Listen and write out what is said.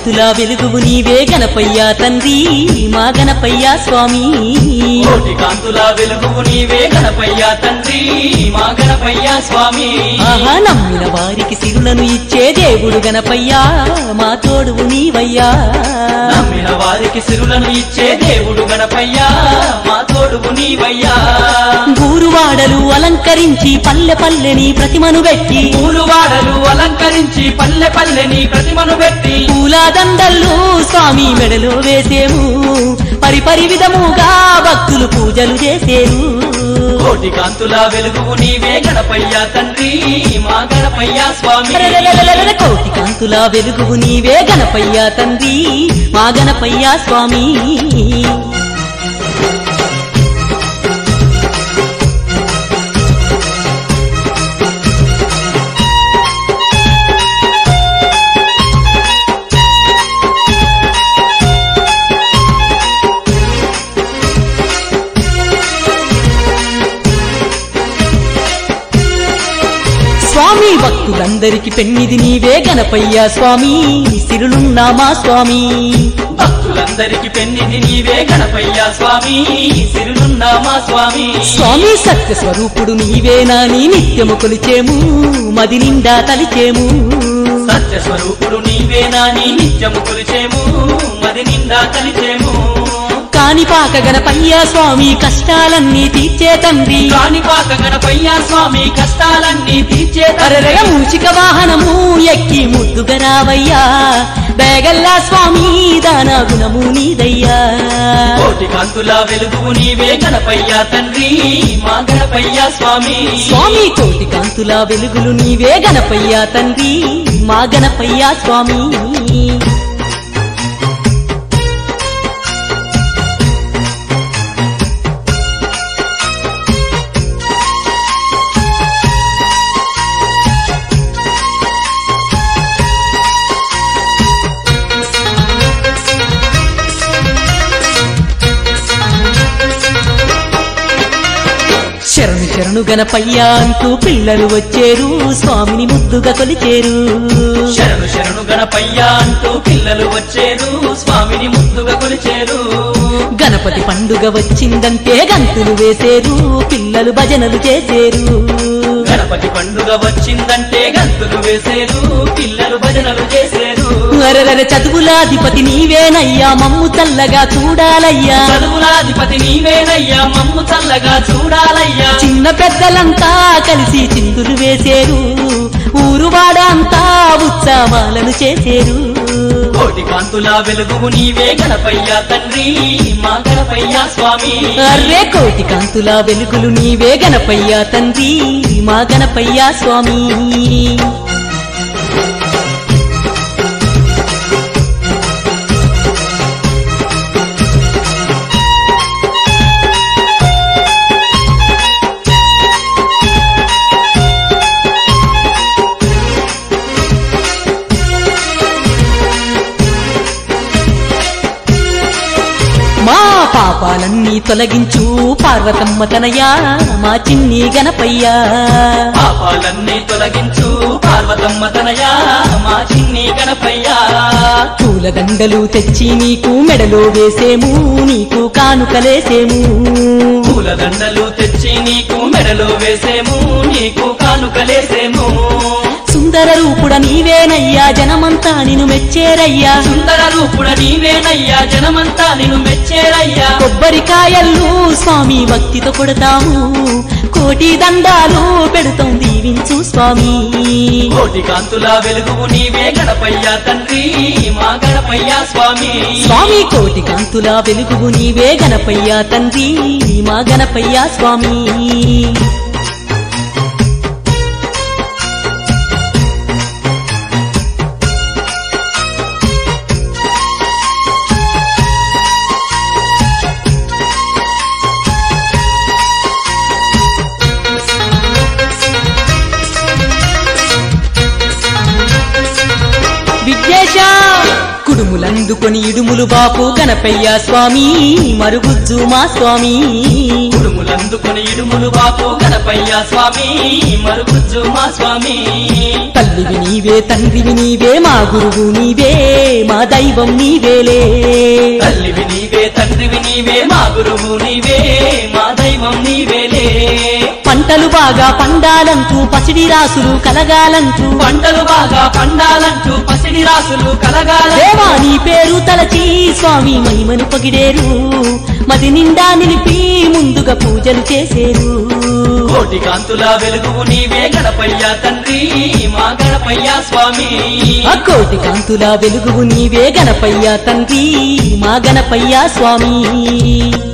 కాంతుల వెలుగువు నీవే గణపయ్యా తండ్రి మా గణపయ్యా స్వామి కోటి కాంతుల వెలుగు నీవే గణపయ్యా తండ్రి మా గణపయ్యా స్వామి ఆహా నమ్మిన వారికి సిరులను ఇచ్చే దేవుడు గణపయ్యా మా తోడువు నీవయ్యా నమ్మిన వారికి సిరులను ఇచ్చే దేవుడు గణపయ్యా మా తోడువు నీవయ్యా ఊరువాడలు అలంకరించి పల్లె పల్లెని ప్రతిమను పెట్టి ఊరువాడలు అలంకరించి పల్లె పల్లెని ప్రతిమను పెట్టి పూల దండల్లు స్వామి మెడలో వేసేము పరిపరి విధముగా భక్తులు పూజలు చేసేరు కోటి కాంతుల వెలుగు నీవే గణపయ్యా తండ్రి మా గణపయ్యా స్వామి లలలలలల కోటి కాంతుల వెలుగువు నీవే గణపయ్యా తండ్రి మా గణపయ్యా స్వామి స్వామి భక్తులందరికి పెన్నిది నీవే గణపయ్యా స్వామి సిరులున్నామా స్వామి భక్తులందరికి పెన్నిది నీవే గణపయ్యా స్వామి సిరులున్నామా స్వామి స్వామి సత్య స్వరూపుడు నీవేనా నీ నిత్యము కొలిచేము మది నిండా తలిచేము సత్య స్వరూపుడు నీవేనా నీ నిత్యము కొలిచేము మది నిండా కలిచేము కానిపాక గణపయ్యా స్వామి కష్టాలన్నీ తీర్చే తండ్రి కాణిపాక గణపయ్యా స్వామి కష్టాలన్నీ తీర్చే అరరగ మూచిక వాహనము ఎక్కి ముద్దుగా రావయ్యా బేగల్లా స్వామి దాన గుణము నీదయ్యా కోటి కాంతుల వెలుగు నీవే గణపయ్యా తండ్రి మా గణపయ్యా స్వామి స్వామి కోటి కాంతుల వెలుగులు నీవే గణపయ్యా తండ్రి మా గణపయ్యా స్వామి శరణు శరణు గణపయ్యా అంటూ పిల్లలు వచ్చేరు స్వామిని ముద్దుగా కొలిచేరు శరణు శరణు గణపయ్యా అంటూ పిల్లలు వచ్చేరు స్వామిని ముద్దుగా కొలిచేరు గణపతి పండుగ వచ్చిందంటే గంతులు వేసేరు పిల్లలు భజనలు చేసేరు గణపతి పండుగ వచ్చిందంటే గంతులు వేసేరు పిల్లలు భజనలు చేసేరు అరరర చదువులాధిపతి నీవేనయ్యా మమ్ము చల్లగా చూడాలయ్యా చదువులాధిపతి నీవేనయ్యా మమ్ము చల్లగా చూడాలయ్యా చిన్న పెద్దలంతా కలిసి చిందులు వేసేరు ఊరువాడ అంతా ఉత్సవాలను చేసేరు కోటి కాంతుల వెలుగు నీవే గణపయ్యా తండ్రి మా గణపయ్యా స్వామి అర్రే కోటి కాంతుల వెలుగులు నీవే గణపయ్యా తండ్రి మా గణపయ్యా స్వామి మా పాపాలన్నీ తొలగించు పార్వతమ్మ తనయా మా చిన్ని గణపయ్యా పాపాలన్నీ తొలగించు పార్వతమ్మ తనయా మా చిన్ని గణపయ్యా పూలదండలు తెచ్చి నీకు మెడలో వేసేము నీకు కానుకలేసేము పూలదండలు తెచ్చి నీకు మెడలో వేసేము నీకు కానుకలేసేము సుందర రూపుడ నీవేనయ్యా జనమంతా నిన్ను మెచ్చేరయ్యా సుందర రూపుడ నీవేనయ్యా జనమంతా నిన్ను మెచ్చేరయ్యా కొబ్బరికాయలు స్వామి భక్తితో కొడతాము కోటి దండాలు పెడుతాం దీవించు స్వామి కోటి కాంతుల వెలుగు నీవే గణపయ్యా తండ్రి మా గణపయ్యా స్వామి స్వామి కోటి కాంతుల వెలుగు నీవే గణపయ్యా తండ్రి మా గణపయ్యా స్వామి విఘ్నేశ కుడుములందుకొని ఇడుములు బాపు గణపయ్య స్వామి మరుగుజ్జు మా స్వామి కుడుములందుకొని ఇడుములు దిగులు బాపు గణపయ్య స్వామి మరుగుజ్జు మా స్వామి తల్లివి నీవే తండ్రివి నీవే మా గురువు నీవే మా దైవం నీవేలే తల్లివి నీవే తండ్రివి నీవే మా గురువు నీవే మా దైవం నీవేలే పంటలు బాగా పండాలంటూ పసిడి రాసులు కలగాలంటూ పంటలు బాగా పండాలంటూ పసిడి రాసులు కలగాల దేవా నీ పేరు తలచి స్వామి మహిమను పగిడేరు మది నిండా నిలిపి ముందుగా పూజలు చేసేరు కోటి కాంతుల వెలుగువు నీవే గణపయ్య తండ్రి మా గణపయ్య స్వామి ఆ కోటి కాంతుల వెలుగువు నీవే గణపయ్య తండ్రి మా గణపయ్య స్వామి